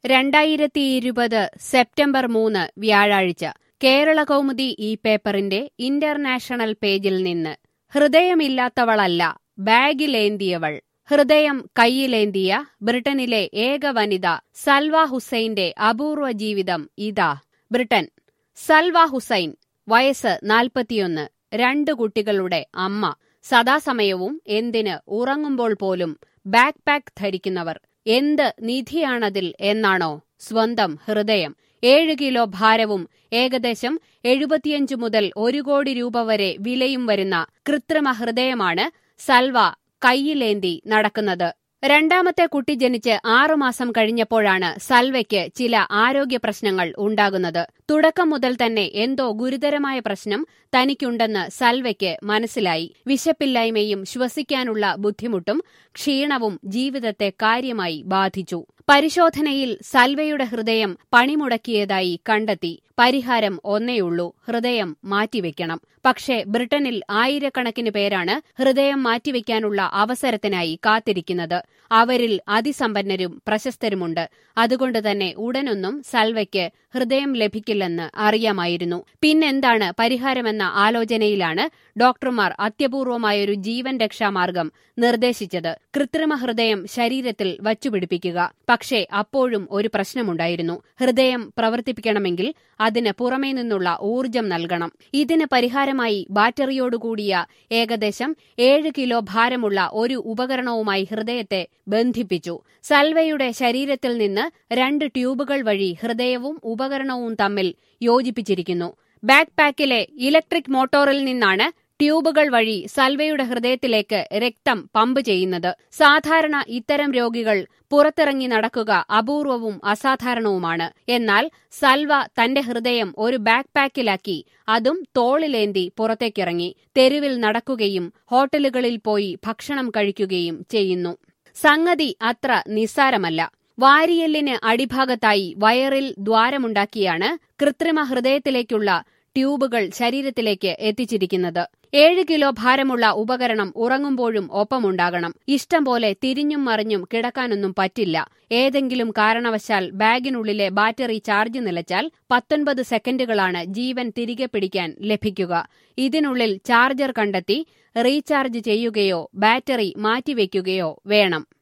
രണ്ടായിരത്തി ഇരുപത് സെപ്റ്റംബർ മൂന്ന് വ്യാഴാഴ്ച കേരള കൗമുദി ഈ പേപ്പറിന്റെ ഇന്റർനാഷണൽ പേജിൽ നിന്ന് ഹൃദയമില്ലാത്തവളല്ല ബാഗിലേന്തിയവൾ ഹൃദയം കയ്യിലേന്തിയ ബ്രിട്ടനിലെ ഏക വനിത സൽവ ഹുസൈന്റെ അപൂർവ ജീവിതം ഇതാ ബ്രിട്ടൻ സൽവ ഹുസൈൻ വയസ്സ് നാൽപ്പത്തിയൊന്ന് രണ്ട് കുട്ടികളുടെ അമ്മ സദാസമയവും എന്തിന് ഉറങ്ങുമ്പോൾ പോലും ബാക്ക് പാക്ക് ധരിക്കുന്നവർ എന്ത് നിധിയാണതിൽ എന്നാണോ സ്വന്തം ഹൃദയം ഏഴ് കിലോ ഭാരവും ഏകദേശം എഴുപത്തിയഞ്ച് മുതൽ ഒരു കോടി രൂപ വരെ വിലയും വരുന്ന കൃത്രിമ ഹൃദയമാണ് സൽവ കയ്യിലേന്തി നടക്കുന്നത് രണ്ടാമത്തെ കുട്ടി ജനിച്ച് ആറുമാസം കഴിഞ്ഞപ്പോഴാണ് സൽവയ്ക്ക് ചില ആരോഗ്യ പ്രശ്നങ്ങൾ ഉണ്ടാകുന്നത് തുടക്കം മുതൽ തന്നെ എന്തോ ഗുരുതരമായ പ്രശ്നം തനിക്കുണ്ടെന്ന് സൽവയ്ക്ക് മനസ്സിലായി വിശപ്പില്ലായ്മയും ശ്വസിക്കാനുള്ള ബുദ്ധിമുട്ടും ക്ഷീണവും ജീവിതത്തെ കാര്യമായി ബാധിച്ചു പരിശോധനയിൽ സൽവയുടെ ഹൃദയം പണിമുടക്കിയതായി കണ്ടെത്തി പരിഹാരം ഒന്നേയുള്ളൂ ഹൃദയം മാറ്റിവെക്കണം പക്ഷേ ബ്രിട്ടനിൽ ആയിരക്കണക്കിന് പേരാണ് ഹൃദയം മാറ്റിവെക്കാനുള്ള അവസരത്തിനായി കാത്തിരിക്കുന്നത് അവരിൽ അതിസമ്പന്നരും പ്രശസ്തരുമുണ്ട് അതുകൊണ്ട് തന്നെ ഉടനൊന്നും സൽവയ്ക്ക് ഹൃദയം ലഭിക്കില്ലെന്ന് അറിയാമായിരുന്നു പിന്നെന്താണ് പരിഹാരമെന്ന ആലോചനയിലാണ് ഡോക്ടർമാർ അത്യപൂർവമായൊരു ജീവൻ രക്ഷാമാർഗം നിർദ്ദേശിച്ചത് കൃത്രിമ ഹൃദയം ശരീരത്തിൽ വച്ചുപിടിപ്പിക്കുക പക്ഷേ അപ്പോഴും ഒരു പ്രശ്നമുണ്ടായിരുന്നു ഹൃദയം പ്രവർത്തിപ്പിക്കണമെങ്കിൽ അതിന് പുറമേ നിന്നുള്ള ഊർജം നൽകണം ഇതിന് പരിഹാരമായി ബാറ്ററിയോടുകൂടിയ ഏകദേശം ഏഴ് കിലോ ഭാരമുള്ള ഒരു ഉപകരണവുമായി ഹൃദയത്തെ ബന്ധിപ്പിച്ചു സൽവയുടെ ശരീരത്തിൽ നിന്ന് രണ്ട് ട്യൂബുകൾ വഴി ഹൃദയവും ഉപകരണവും തമ്മിൽ യോജിപ്പിച്ചിരിക്കുന്നു ബാക്ക് പാക്കിലെ ഇലക്ട്രിക് മോട്ടോറിൽ നിന്നാണ് ട്യൂബുകൾ വഴി സൽവയുടെ ഹൃദയത്തിലേക്ക് രക്തം പമ്പ് ചെയ്യുന്നത് സാധാരണ ഇത്തരം രോഗികൾ പുറത്തിറങ്ങി നടക്കുക അപൂർവവും അസാധാരണവുമാണ് എന്നാൽ സൽവ തന്റെ ഹൃദയം ഒരു ബാക്ക് പാക്കിലാക്കി അതും തോളിലേന്തി പുറത്തേക്കിറങ്ങി തെരുവിൽ നടക്കുകയും ഹോട്ടലുകളിൽ പോയി ഭക്ഷണം കഴിക്കുകയും ചെയ്യുന്നു സംഗതി അത്ര നിസ്സാരമല്ല വാരിയെല്ലിന് അടിഭാഗത്തായി വയറിൽ ദ്വാരമുണ്ടാക്കിയാണ് കൃത്രിമ ഹൃദയത്തിലേക്കുള്ള ട്യൂബുകൾ ശരീരത്തിലേക്ക് എത്തിച്ചിരിക്കുന്നത് ഏഴ് കിലോ ഭാരമുള്ള ഉപകരണം ഉറങ്ങുമ്പോഴും ഒപ്പമുണ്ടാകണം ഇഷ്ടം പോലെ തിരിഞ്ഞും മറിഞ്ഞും കിടക്കാനൊന്നും പറ്റില്ല ഏതെങ്കിലും കാരണവശാൽ ബാഗിനുള്ളിലെ ബാറ്ററി ചാർജ് നിലച്ചാൽ പത്തൊൻപത് സെക്കൻഡുകളാണ് ജീവൻ തിരികെ പിടിക്കാൻ ലഭിക്കുക ഇതിനുള്ളിൽ ചാർജർ കണ്ടെത്തി റീചാർജ് ചെയ്യുകയോ ബാറ്ററി മാറ്റിവെക്കുകയോ വേണം